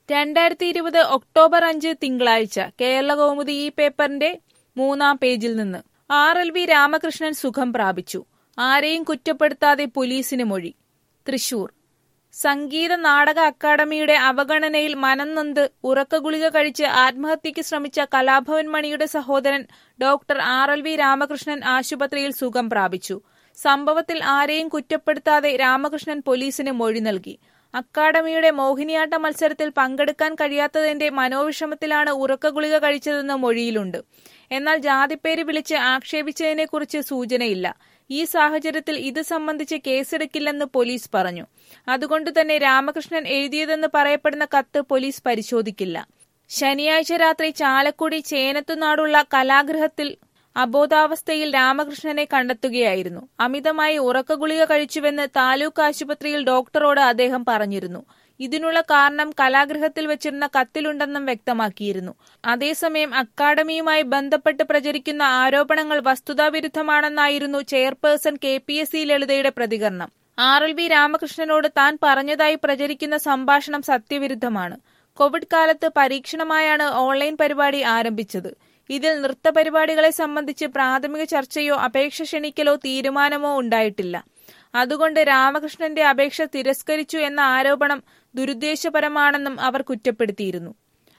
രണ്ടായിരത്തി ഇരുപത് ഒക്ടോബർ അഞ്ച് തിങ്കളാഴ്ച കേരള കൗമുദി ഈ പേപ്പറിന്റെ മൂന്നാം പേജിൽ നിന്ന് ആർ എൽ വി രാമകൃഷ്ണൻ സുഖം പ്രാപിച്ചു ആരെയും കുറ്റപ്പെടുത്താതെ പോലീസിന് മൊഴി തൃശൂർ സംഗീത നാടക അക്കാദമിയുടെ അവഗണനയിൽ മനംനൊന്ത് ഉറക്കഗുളിക കഴിച്ച് ആത്മഹത്യയ്ക്ക് ശ്രമിച്ച കലാഭവൻ മണിയുടെ സഹോദരൻ doctor R L V Ramakrishnan ആശുപത്രിയിൽ സുഖം പ്രാപിച്ചു സംഭവത്തിൽ ആരെയും കുറ്റപ്പെടുത്താതെ രാമകൃഷ്ണൻ പോലീസിന് മൊഴി നൽകി അക്കാദമിയുടെ മോഹിനിയാട്ട മത്സരത്തിൽ പങ്കെടുക്കാൻ കഴിയാത്തതിന്റെ മനോവിഷമത്തിലാണ് ഉറക്കഗുളിക കഴിച്ചതെന്ന് മൊഴിയിലുണ്ട് എന്നാൽ ജാതിപ്പേര് വിളിച്ച് ആക്ഷേപിച്ചതിനെക്കുറിച്ച് സൂചനയില്ല ഈ സാഹചര്യത്തിൽ ഇത് സംബന്ധിച്ച് കേസെടുക്കില്ലെന്ന് പോലീസ് പറഞ്ഞു അതുകൊണ്ടുതന്നെ രാമകൃഷ്ണൻ എഴുതിയതെന്ന് പറയപ്പെടുന്ന കത്ത് പോലീസ് പരിശോധിക്കില്ല ശനിയാഴ്ച രാത്രി ചാലക്കുടി ചേനത്തുനാടുള്ള കലാഗൃഹത്തിൽ അബോധാവസ്ഥയിൽ രാമകൃഷ്ണനെ കണ്ടെത്തുകയായിരുന്നു അമിതമായി ഉറക്കഗുളിക കഴിച്ചുവെന്ന് താലൂക്ക് ആശുപത്രിയിൽ ഡോക്ടറോട് അദ്ദേഹം പറഞ്ഞിരുന്നു ഇതിനുള്ള കാരണം കലാഗൃഹത്തിൽ വെച്ചിരുന്ന കത്തിലുണ്ടെന്നും വ്യക്തമാക്കിയിരുന്നു അതേസമയം അക്കാദമിയുമായി ബന്ധപ്പെട്ട് പ്രചരിക്കുന്ന ആരോപണങ്ങൾ വസ്തുതാവിരുദ്ധമാണെന്നായിരുന്നു chairperson K P S C ലളിതയുടെ പ്രതികരണം ആർ എൽ വി രാമകൃഷ്ണനോട് താൻ പറഞ്ഞതായി പ്രചരിക്കുന്ന സംഭാഷണം സത്യവിരുദ്ധമാണ് കോവിഡ് കാലത്ത് പരീക്ഷണമായാണ് ഓൺലൈൻ പരിപാടി ആരംഭിച്ചത് ഇതിൽ നൃത്തപരിപാടികളെ സംബന്ധിച്ച് പ്രാഥമിക ചർച്ചയോ അപേക്ഷ ക്ഷണിക്കലോ തീരുമാനമോ ഉണ്ടായിട്ടില്ല അതുകൊണ്ട് രാമകൃഷ്ണന്റെ അപേക്ഷ തിരസ്കരിച്ചു എന്ന ആരോപണം ദുരുദ്ദേശപരമാണെന്നും അവർ കുറ്റപ്പെടുത്തിയിരുന്നു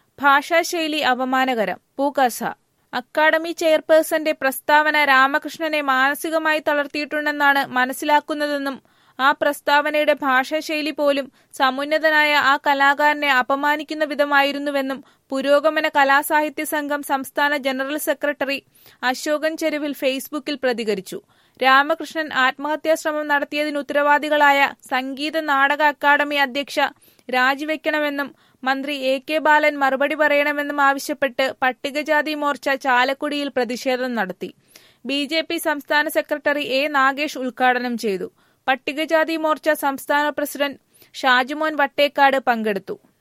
ഭാഷാശൈലി അപമാനകരം പൂക്കസ അക്കാദമി ചെയർപേഴ്സന്റെ പ്രസ്താവന രാമകൃഷ്ണനെ മാനസികമായി തളർത്തിയിട്ടുണ്ടെന്നാണ് മനസ്സിലാക്കുന്നതെന്നും ആ പ്രസ്താവനയുടെ ഭാഷാശൈലി പോലും സമുന്നതനായ ആ കലാകാരനെ അപമാനിക്കുന്ന വിധമായിരുന്നുവെന്നും പുരോഗമന കലാസാഹിത്യ സംഘം സംസ്ഥാന ജനറൽ സെക്രട്ടറി അശോകൻ ചെരുവിൽ ഫേസ്ബുക്കിൽ പ്രതികരിച്ചു രാമകൃഷ്ണൻ ആത്മഹത്യാശ്രമം നടത്തിയതിന് ഉത്തരവാദികളായ സംഗീത നാടക അക്കാദമി അധ്യക്ഷ രാജിവെക്കണമെന്നും മന്ത്രി എ കെ ബാലൻ മറുപടി പറയണമെന്നും ആവശ്യപ്പെട്ട് പട്ടികജാതി മോർച്ച ചാലക്കുടിയിൽ പ്രതിഷേധം നടത്തി ബി ജെ പി സംസ്ഥാന സെക്രട്ടറി എ നാഗേഷ് ഉദ്ഘാടനം ചെയ്തു പട്ടികജാതി മോർച്ച സംസ്ഥാന പ്രസിഡന്റ് ഷാജുമോൻ വട്ടേക്കാട് പങ്കെടുത്തു